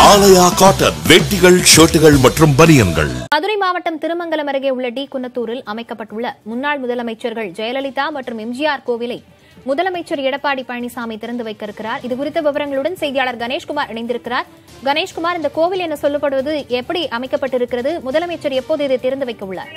ஆலயா cotton வேட்டிகள் ஷர்ட்டுகள் மற்றும் பனியன்கள் மதுரை மாவட்டம் திருமங்கலம் அருகே உள்ள டி குன்னத்தூரில் அமைக்கப்பட்டுள்ள முன்னாள் முதலமைச்சர்கள் ஜெயலலிதா மற்றும் எம்ஜிஆர் கோவிலை முதலமைச்சர் எடப்பாடி பழனிசாமி திறந்து வைக்க இருக்கிறார் இது குறித்த விவரங்களுடன் செய்தியாளர் கணேஷ்குமார் இணைந்திருக்கிறார் கணேஷ்குமார் இந்த கோவில் என சொல்லப்படுவது எப்படி அமைக்கப்பட்டிருக்கிறது முதலமைச்சர் எப்போது இதை திறந்து வைக்க உள்ளார்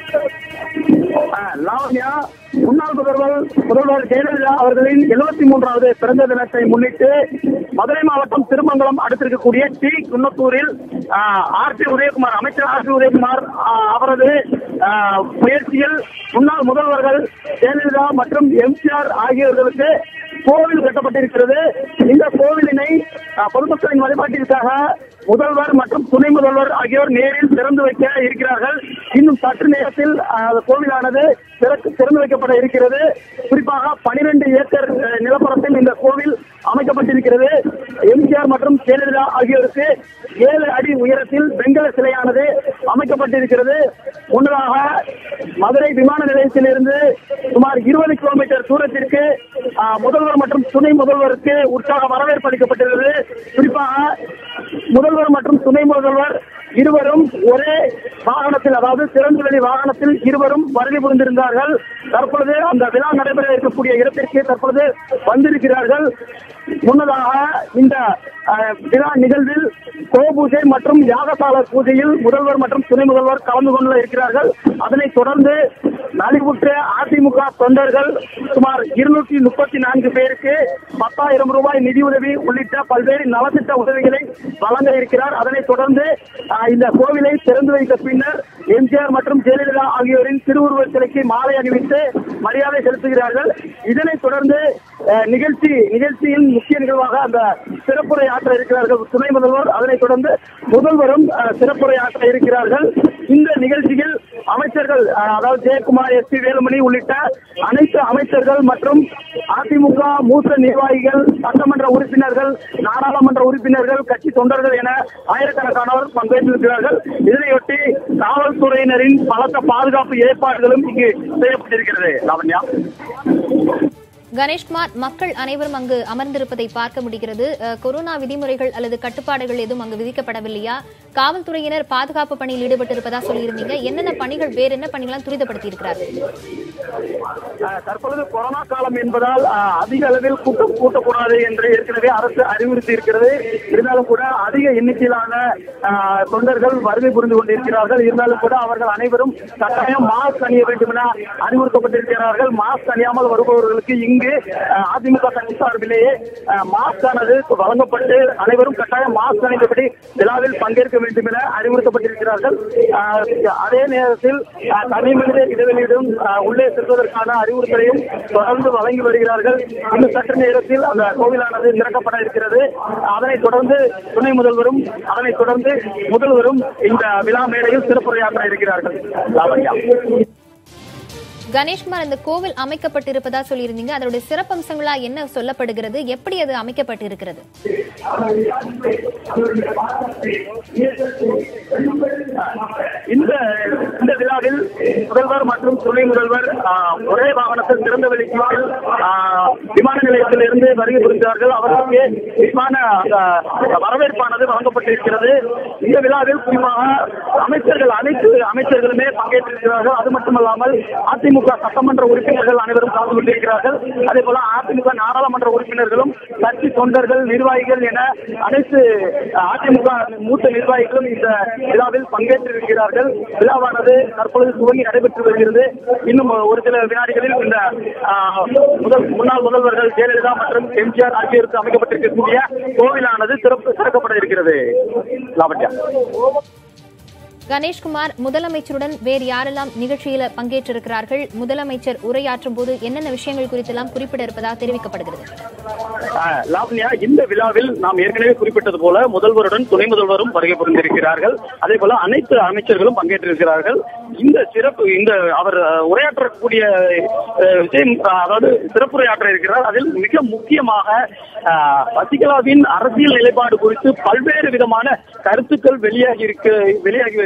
ஆஹ் லாவண்யா முன்னாள் முதல்வர் முதல்வர் ஜெயலலிதா அவர்களின் எழுபத்தி மூன்றாவது பிறந்த தினத்தை முன்னிட்டு மதுரை மாவட்டம் திருமங்கலம் அடுத்திருக்கக்கூடிய டி குன்னத்தூரில் ஆஹ், ஆர் பி உதயகுமார் அமைச்சர் ஆர் பி உதயகுமார் ஆஹ், அவரது ஆஹ், முயற்சியில் முன்னாள் முதல்வர்கள் ஜெயலலிதா மற்றும் எம்ஜிஆர் ஆகியோர்களுக்கு கோவில் கட்டப்பட்டிருக்கிறது இந்த கோவிலினை ஆஹ், பொதுமக்களின் வழிபாட்டிற்காக முதல்வர் மற்றும் துணை முதல்வர் ஆகியோர் நேரில் திறந்து வைக்க இருக்கிறார்கள் இன்னும் சற்று நேரத்தில் ஆஹ், அந்த கோவிலானது திறக்கு திறந்து வைக்கப்பட இருக்கிறது குறிப்பாக பனிரெண்டு ஏக்கர் அஹ், நிலப்பரப்பில் இந்த கோவில் அமைக்கப்பட்டிருக்கிறது எம்ஜிஆர் மற்றும் ஜெயலலிதா ஆகியோருக்கு ஏழு அடி உயரத்தில் வெங்கல சிலையானது அமைக்கப்பட்டிருக்கிறது முன்னதாக மதுரை விமான நிலையத்திலிருந்து சுமார் இருபது கிலோமீட்டர் தூரத்திற்கு ஆஹ், முதல்வர் மற்றும் துணை முதல்வருக்கு உற்சாக வரவேற்பு அளிக்கப்பட்டிருக்கிறது குறிப்பாக முதல்வர் மற்றும் துணை முதல்வர் இருவரும் ஒரே வாகனத்தில் அதாவது திறந்தவெளி வாகனத்தில் இருவரும் வருகை புரிந்திருந்தார்கள் தற்பொழுது அந்த விழா நடைபெற இருக்கக்கூடிய இடத்திற்கு தற்பொழுது வந்திருக்கிறார்கள் முன்னதாக இந்த அஹ், விழா நிகழ்வில் கோபூஜை மற்றும் யாகசால பூஜையில் முதல்வர் மற்றும் துணை முதல்வர் கலந்து கொள்ள இருக்கிறார்கள் அதனைத் தொடர்ந்து நலிவுற்ற அதிமுக தொண்டர்கள் சுமார் இருநூற்றி முப்பத்தி நான்கு பேருக்கு பத்தாயிரம் ரூபாய் நிதியுதவி உள்ளிட்ட பல்வேறு நலத்திட்ட உதவிகளை வழங்க இருக்கிறார் அதனைத் தொடர்ந்து ஆஹ், இந்த கோவிலை திறந்து வைத்த பின்னர் எம்ஜிஆர் மற்றும் ஜெயலலிதா ஆகியோரின் திருவுருவச் சிலைக்கு மாலை அணிவித்து மரியாதை செலுத்துகிறார்கள் இதனைத் தொடர்ந்து ஆஹ், நிகழ்ச்சி நிகழ்ச்சியின் முக்கிய நிகழ்வாக அந்த சிறப்புரை ஆற்ற இருக்கிறார்கள் துணை முதல்வர் அதனைத் தொடர்ந்து முதல்வரும் ஆஹ், சிறப்புரை ஆற்ற இருக்கிறார்கள் இந்த நிகழ்ச்சியில் அமைச்சர்கள் ஆஹ், அதாவது ஜெயக்குமார் எஸ் பி வேலுமணி உள்ளிட்ட அனைத்து அமைச்சர்கள் மற்றும் அதிமுக மூத்த நிர்வாகிகள் சட்டமன்ற உறுப்பினர்கள் நாடாளுமன்ற உறுப்பினர்கள் கட்சி தொண்டர்கள் என ஆயிரக்கணக்கானோர் பங்கேற்றிருக்கிறார்கள் இதனையொட்டி காவல்துறையினரின் பலத்த பாதுகாப்பு ஏற்பாடுகளும் இங்கு செய்யப்பட்டிருக்கிறது லாவண்யா கணேஷ்குமார் மக்கள் அனைவரும் அங்கு அமர்ந்திருப்பதை பார்க்க முடிகிறது அஹ், கொரோனா விதிமுறைகள் அல்லது கட்டுப்பாடுகள் எதுவும் அங்கு விதிக்கப்படவில்லையா காவல்துறையினர் பாதுகாப்பு பணியில் ஈடுபட்டிருப்பதா சொல்லியிருந்தீங்க என்னென்ன பணிகள் வேற என்ன பணிகளாம் துரிதப்படுத்தி இருக்கிறார்கள் ஆஹ் தற்பொழுது கொரோனா காலம் என்பதால் ஆஹ், அதிக அளவில் கூட்டம் கூட்டக்கூடாது என்று ஏற்கனவே அரசு அறிவுறுத்தி இருக்கிறது இருந்தாலும் கூட அதிக எண்ணிக்கையிலான ஆஹ், தொண்டர்கள் வருகை புரிந்து கொண்டிருக்கிறார்கள் இருந்தாலும் கூட அவர்கள் அனைவரும் கட்டாயம் மாஸ்க் அணிய வேண்டும் என அறிவுறுத்தப்பட்டிருக்கிறார்கள் மாஸ்க் அணியாமல் வருபவர்களுக்கு இங்கு ஆஹ், அதிமுக கட்சி சார்பிலேயே ஆஹ், மாஸ்க் ஆனது வழங்கப்பட்டு அனைவரும் கட்டாயம் மாஸ்க் அணிந்தபடி விழாவில் பங்கேற்க வேண்டும் என அறிவுறுத்தப்பட்டிருக்கிறார்கள் ஆஹ், அதே நேரத்தில் ஆஹ், தனி மனித இடைவெளியிடும் ஆஹ், உள்ளே செல்வதற்கான அறிவுறுத்தலையும் தொடர்ந்து வழங்கி வருகிறார்கள் இன்னும் சற்று நேரத்தில் அந்த கோவிலானது திறக்கப்பட இருக்கிறது அதனைத் தொடர்ந்து துணை முதல்வரும் அதனைத் தொடர்ந்து முதல்வரும் இந்த விழா மேடையில் சிறப்புரையாற்ற இருக்கிறார்கள் லாவண்யா கணேஷ்குமார் இந்த கோவில் அமைக்கப்பட்டிருப்பதா சொல்லியிருந்தீங்க அதனுடைய சிறப்பம்சங்களா என்ன சொல்லப்படுகிறது எப்படி அது அமைக்கப்பட்டிருக்கிறது இந்த இந்த விழாவில் முதல்வர் மற்றும் துணை முதல்வர் ஆஹ், ஒரே வாகனத்தில் திறந்த வெளிச்சத்தில் விமான நிலையத்திலிருந்து வருகை புரிந்தார்கள் அவர்களுக்கு விமான அந்த வரவேற்பானது வழங்கப்பட்டிருக்கிறது இந்த விழாவில் குறிப்பாக அமைச்சர்கள் அனைத்து அமைச்சர்களுமே பங்கேற்றிருக்கிறார்கள் அது மட்டுமல்லாமல் அதிமுக சட்டமன்ற உறுப்பினர்கள் அனைவரும் கலந்து கொண்டிருக்கிறார்கள் அதே போல அதிமுக நாடாளுமன்ற உறுப்பினர்களும் கட்சி தொண்டர்கள் நிர்வாகிகள் என அனைத்து அதிமுக மூத்த நிர்வாகிகளும் இந்த விழாவில் பங்கேற்றிருக்கிறார்கள் விழாவானது தற்பொழுது துவங்கி நடைபெற்று வருகிறது இன்னும் ஒரு சில வினாடிகளில் இந்த ஆஹ், முதல் முன்னாள் முதல்வர்கள் ஜெயலலிதா மற்றும் எம்ஜிஆர் ஆகியோருக்கு அமைக்கப்பட்டிருக்கக்கூடிய கோவிலானது திறப்பு திறக்கப்பட இருக்கிறது லாவண்யா கணேஷ்குமார் முதலமைச்சருடன் வேறு யாரெல்லாம் நிகழ்ச்சியில பங்கேற்றிருக்கிறார்கள் முதலமைச்சர் உரையாற்றும் போது என்னென்ன விஷயங்கள் குறித்தெல்லாம் குறிப்பிட இருப்பதாக தெரிவிக்கப்படுகிறது ஆஹ், லாவண்யா இந்த விழாவில் நாம் ஏற்கனவே குறிப்பிட்டது போல முதல்வருடன் துணை முதல்வரும் வருகை புரிந்திருக்கிறார்கள் அதே போல அனைத்து அமைச்சர்களும் பங்கேற்றிருக்கிறார்கள் இந்த சிறப்பு இந்த அவர் அஹ், உரையாற்றக்கூடிய அஹ், விஷயம் அஹ், அதாவது சிறப்புரையாற்ற இருக்கிறார் அதில் மிக முக்கியமாக ஆஹ், சசிகலாவின் அரசியல் நிலைப்பாடு குறித்து பல்வேறு விதமான கருத்துக்கள் வெளியாகி இருக்க வெளியாகி வருகிறது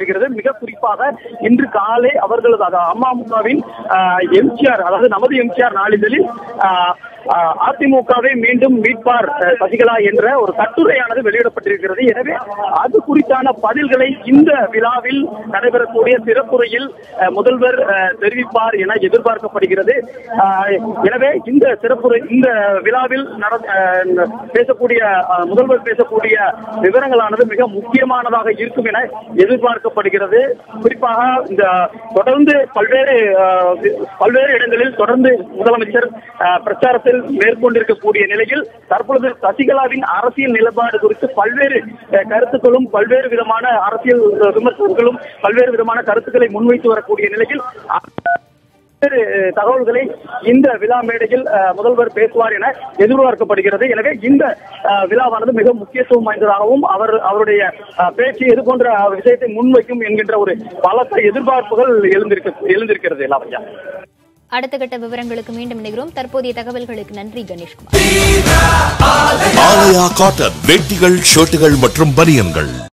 வருகிறது மிக குறிப்பாக இன்று காலை அவர்களது அதாவது அமமுகவின் எம்ஜிஆர் அதாவது நமது எம்ஜிஆர் நாளிதழில் ஆஹ், ஆஹ், அதிமுகவை மீண்டும் மீட்பார் அஹ், சசிகலா என்ற ஒரு கட்டுரையானது வெளியிடப்பட்டிருக்கிறது எனவே அது குறித்தான பதில்களை இந்த விழாவில் நடைபெறக்கூடிய சிறப்புரையில் அஹ், முதல்வர் அஹ், தெரிவிப்பார் என எதிர்பார்க்கப்படுகிறது ஆஹ், எனவே இந்த சிறப்புரை இந்த விழாவில் நட- அஹ், பேசக்கூடிய அஹ், முதல்வர் பேசக்கூடிய விவரங்களானது மிக முக்கியமானதாக இருக்கும் என எதிர்பார்க்கப்படுகிறது குறிப்பாக இந்த தொடர்ந்து பல்வேறு அஹ், பல்வேறு இடங்களில் தொடர்ந்து முதலமைச்சர் அஹ், பிரச்சாரத்தில் மேற்கொண்டிருக்கக்கூடிய நிலையில் தற்பொழுது சசிகலாவின் அரசியல் நிலைப்பாடு குறித்து பல்வேறு அஹ், கருத்துக்களும் பல்வேறு விதமான அரசியல் அஹ், விமர்சனங்களும் பல்வேறு விதமான கருத்துக்களை முன்வைத்து வரக்கூடிய நிலையில் பல்வேறு தகவல்களை இந்த விழா மேடையில் அஹ், முதல்வர் பேசுவார் என எதிர்பார்க்கப்படுகிறது எனவே இந்த அஹ், விழாவானது மிக முக்கியத்துவம் வாய்ந்ததாகவும் அவர் அவருடைய அஹ், பேச்சு இது போன்ற விஷயத்தை முன்வைக்கும் என்கின்ற ஒரு பலத்த எதிர்பார்ப்புகள் எழுந்திருக்க எழுந்திருக்கிறது லாவண்யா அடுத்த கட்ட விவரங்களுக்கு மீண்டும் இணைகிறோம் தற்போதைய தகவல்களுக்கு நன்றி கணேஷ்குமார் ஆலயா காட்டன் வேட்டிகள் ஷர்ட்டுகள் மற்றும் பனியன்கள்